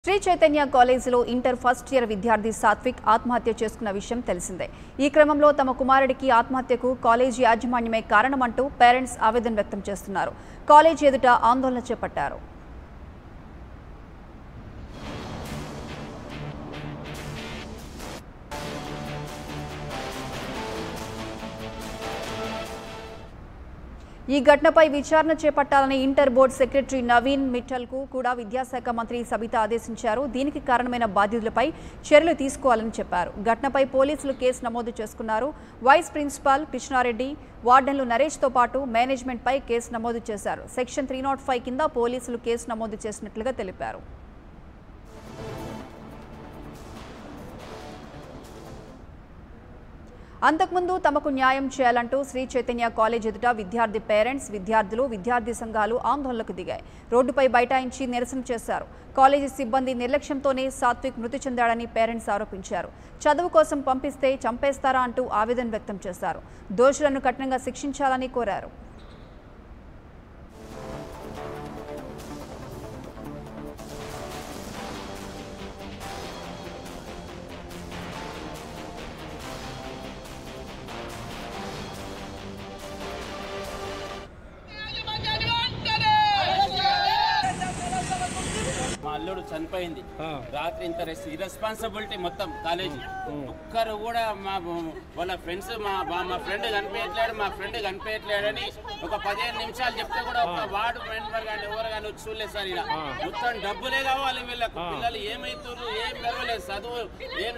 శ్రీ చైతన్య కాలేజీలో inter first year విద్యార్థి సాత్విక్ ఆత్మహత్య చేసుకున్న విషయం తెలిసిందే ఈ క్రమంలో తమ కుమారుడికి ఆత్మహత్యకు కాలేజీ యాజమాన్యమే కారణమంటూ పేరెంట్స్ ఆవేదన వ్యక్తం చేస్తున్నారు కాలేజీ ఎదుట ఆందోళన చేపట్టారు ఈ ఘటనపై విచారణ చేపట్టాలని ఇంటర్ బోర్డు సెక్రటరీ నవీన్ మిట్టల్కు కూడా విద్యాశాఖ మంత్రి సబిత ఆదేశించారు దీనికి కారణమైన బాధ్యులపై చర్యలు తీసుకోవాలని చెప్పారు ఘటనపై పోలీసులు కేసు నమోదు చేసుకున్నారు వైస్ ప్రిన్సిపాల్ కృష్ణారెడ్డి వార్డెన్లు నరేష్తో పాటు మేనేజ్మెంట్పై కేసు నమోదు చేశారు సెక్షన్ త్రీ నాట్ ఫైవ్ కింద పోలీసులు కేసు నమోదు చేసినట్లుగా తెలిపారు అంతకుముందు తమకు న్యాయం చేయాలంటూ శ్రీ చైతన్య కాలేజ్ ఎదుట విద్యార్థి పేరెంట్స్ విద్యార్థులు విద్యార్థి సంఘాలు ఆందోళనకు దిగాయి రోడ్డుపై బైఠాయించి నిరసన చేశారు కాలేజీ సిబ్బంది నిర్లక్ష్యంతోనే సాత్విక్ మృతి చెందాడని పేరెంట్స్ ఆరోపించారు చదువు కోసం పంపిస్తే చంపేస్తారా అంటూ ఆవేదన వ్యక్తం చేశారు దోషులను కఠినంగా శిక్షించాలని కోరారు మా అల్లుడు చనిపోయింది రాత్రి ఇంత ఇరెస్పాన్సిబిలిటీ మొత్తం కాలేజీ ఒక్కరు కూడా మా వాళ్ళ ఫ్రెండ్స్ మా మా- మా ఫ్రెండ్ కనిపించట్లేడు మా ఫ్రెండ్ కనిపించట్లేడని ఒక పదిహేను నిమిషాలు చెప్తే కూడా ఒక వార్డు మెంబర్ కానీ ఎవరు కానీ వచ్చి చూడలేదు సార్ ఇలా మొత్తం డబ్బులే కావాలి వీళ్ళకు పిల్లలు ఏమైతున్నారు ఏం జరగలేదు చదువు ఏం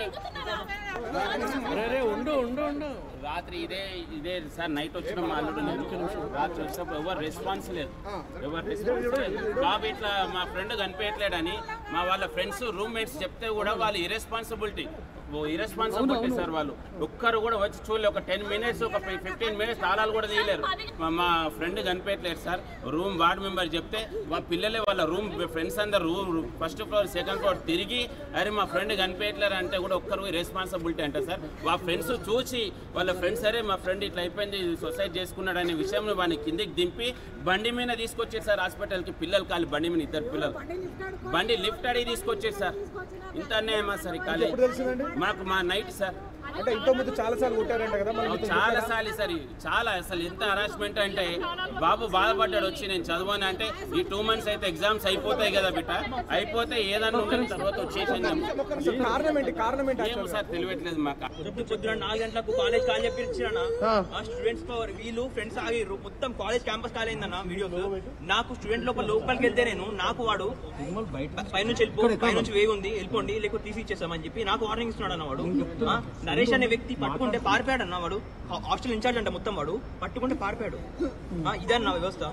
ఉండు ఉండు ఉండు రాత్రి ఇదే ఇదే సార్ నైట్ వచ్చిన మా అల్లుడు నేను రాత్రి వచ్చినప్పుడు ఎవరు రెస్పాన్స్ లేదు ఎవరు రెస్పాన్స్ లేదు బాబు ఇట్లా మా ఫ్రెండ్ కనిపించట్లేడని మా వాళ్ళ ఫ్రెండ్స్ రూమ్మేట్స్ చెప్తే కూడా వాళ్ళు ఇరెస్పాన్సిబిలిటీ ఇరెస్పాన్సిబిలిటీ సార్ వాళ్ళు ఒక్కరు కూడా వచ్చి చూడలే ఒక టెన్ మినిట్స్ ఒక ఫిఫ్టీన్ మినిట్స్ తాళాలు కూడా తీయలేరు మా- మా ఫ్రెండ్ కనిపించట్లేదు సార్ రూమ్ వార్డ్ మెంబర్ చెప్తే మా పిల్లలే వాళ్ళ రూమ్ ఫ్రెండ్స్ అందరు ఫస్ట్ ఫ్లోర్ సెకండ్ ఫ్లోర్ తిరిగి అరే మా ఫ్రెండ్ కనిపించట్లేరు అంటే కూడా ఒక్కరు రెస్పాన్సిబిలిటీ అంటే సార్ మా ఫ్రెండ్స్ చూసి వాళ్ళ ఫ్రెండ్స్ సరే మా ఫ్రెండ్ ఇట్లా అయిపోయింది సొసైడ్ చేసుకున్నాడు అనే విషయం వాడిని కిందికి దింపి బండి మీద తీసుకొచ్చారు సార్ హాస్పిటల్కి పిల్లలు కాలి బండి మీద ఇద్దరు పిల్లలు బండి లిఫ్ట్ అడిగి తీసుకొచ్చారు సార్ ఇంత అన్యాయమా సార్ ఈ కాలేజ్ మాకు మా నైట్ సార్ అంటే ఇంత ముందు చాలా సార్లు కొట్టారంట కదా మరి మీతో చాలా సార్లు సార్ ఇవి. చాలా అసలు ఎంత హరాస్మెంట్ అంటే బాబు బాధపడ్డాడు వచ్చి నేను చదవను అంటే ఈ టూ మంత్స్ అయితే ఎగ్జామ్స్ అయిపోతాయి కదా బిడ్డ అయిపోతే ఏదన్నా ఉండని తర్వాత వచ్చేసింది అసలు కారణం ఏంటి కారణం ఏంటి ఏమో సార్ తెలియట్లేదు మాకు పొద్దు పొద్దున నాలుగు గంటలకు కాలేజ్ కాల్ చెప్పి ఇచ్చిన ఆ స్టూడెంట్స్ తో వీళ్ళు ఫ్రెండ్స్ ఆగిర్రు మొత్తం కాలేజ్ క్యాంపస్ కాల్ అయిందన్న వీడియోస్ నాకు స్టూడెంట్ లోపల లోపలికి వెళ్తే నేను నాకు వాడు పైనుంచి వెళ్ళిపో పైనుంచి వేవి ఉంది వెళ్ళిపోండి లేకపోతే తీసి ఇచ్చేసామని చెప్పి నాకు వార్నింగ్ ఇస్తున్నాడు అన్న వాడు ఆ, నరేష్ అనే వ్యక్తి పట్టుకుంటే పారిపోయాడు అన్న వాడు హాస్టల్ ఇన్ఛార్జ్ అంట మొత్తం వాడు పట్టుకుంటే పారిపోయాడు ఆ, ఇదన్న వ్యవస్థ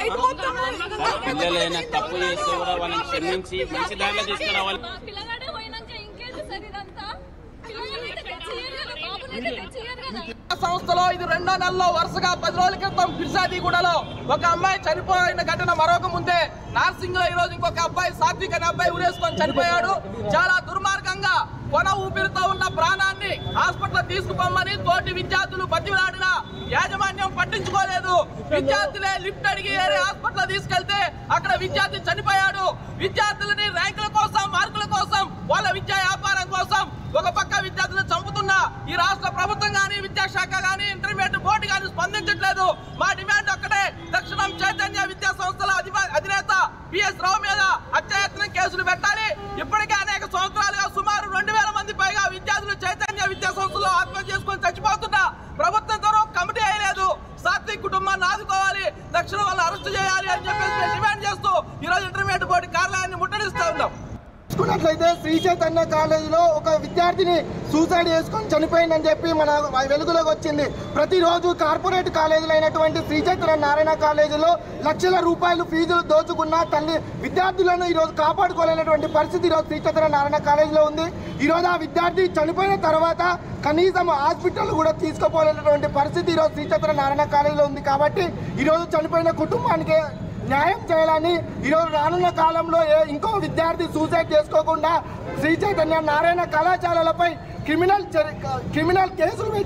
సార్ పిల్లలు ఏదైనా తప్పు చేస్తే కూడా వాళ్ళని క్షమించి మంచి దారిలో తీసుకురావాలి మా పిల్లగాడే పోయినాక ఇంకేంటి సార్ ఇదంతా పిల్లగాడైతే తెచ్చియ్యరు కదా బాబునైతే తెచ్చియ్యరు కదా సంస్థలో ఇది రెండో నెలలో వరుసగా పది రోజుల క్రితం ఫిర్సాదిగూడలో ఒక అమ్మాయి చనిపోయిన ఘటన మరొక ముందే నార్సింగ్ లో ఈ రోజు ఇంకొక అబ్బాయి సాత్విక్ అనే అబ్బాయి ఉరేసుకొని చనిపోయాడు చాలా దుర్మార్గంగా కొన ఊపిరితో ఉన్న ప్రాణాన్ని హాస్పిటల్ తీసుకుపోమని తోటి విద్యార్థులు బతిలాడిన యాజమాన్యం పట్టించుకోలేదు విద్యార్థులే లిఫ్ట్ అడిగి వేరే హాస్పిటల్ తీసుకెళ్తే అక్కడ విద్యార్థి చనిపోయాడు విద్యార్థులని ర్యాంకుల కోసం మార్కుల కోసం వాళ్ళ విద్యా వ్యాపారం కోసం ఒక పక్క విద్యార్థులు చంపుతున్నా ఈ రాష్ట్ర ప్రభుత్వం గానీ విద్యాశాఖ గానీ ఇంటర్మీడియట్ బోర్డు గానీ స్పందించట్లేదు మా డిమాండ్ ఒక్కటే తక్షణం చైతన్య విద్యా సంస్థల అధిప- అధినేత పిఎస్ రావు మీద హత్యాయత్నం కేసులు పెట్టాలి ఇప్పటికే అనేక సంవత్సరాలుగా సుమారు రెండు వేల మంది పైగా విద్యార్థులు చైతన్య విద్యా సంస్థలో ఆత్మహత్య చేసుకొని చచ్చిపోతున్నా ప్రభుత్వం ద్వారా ఒక కమిటీ అయ్యలేదు సాత్విక్ కుటుంబాన్ని ఆదుకోవాలి తక్షణం వాళ్ళు అరెస్ట్ చేయాలి అని చెప్పేసి మేము డిమాండ్ చేస్తూ ఈ రోజు ఇంటర్మీడియట్ బోర్డు కార్యాలయాన్ని ముట్టడిస్తా ఉన్నాం చూసుకున్నట్లయితే శ్రీ చైతన్య కాలేజీలో ఒక విద్యార్థిని సూసైడ్ చేసుకొని చనిపోయిందని చెప్పి మన వెలుగులోకి వచ్చింది ప్రతిరోజు కార్పొరేట్ కాలేజీలు అయినటువంటి శ్రీ చైతన్య నారాయణ కాలేజీలో లక్షల రూపాయలు ఫీజులు దోచుకున్న తల్లి విద్యార్థులను ఈరోజు కాపాడుకోలేనటువంటి పరిస్థితి ఈరోజు శ్రీ చైతన్య నారాయణ కాలేజీలో ఉంది ఈరోజు ఆ విద్యార్థి చనిపోయిన తర్వాత కనీసం హాస్పిటల్ కూడా తీసుకుపోలేనటువంటి పరిస్థితి ఈరోజు శ్రీ చైతన్య నారాయణ కాలేజీలో ఉంది కాబట్టి ఈరోజు చనిపోయిన కుటుంబానికి న్యాయం చేయాలని ఈరోజు రానున్న కాలంలో ఏ ఇంకో విద్యార్థి సూసైడ్ చేసుకోకుండా శ్రీ చైతన్య నారాయణ కళాశాలలపై క్రిమినల్ చర్య- క్రిమినల్ కేసులు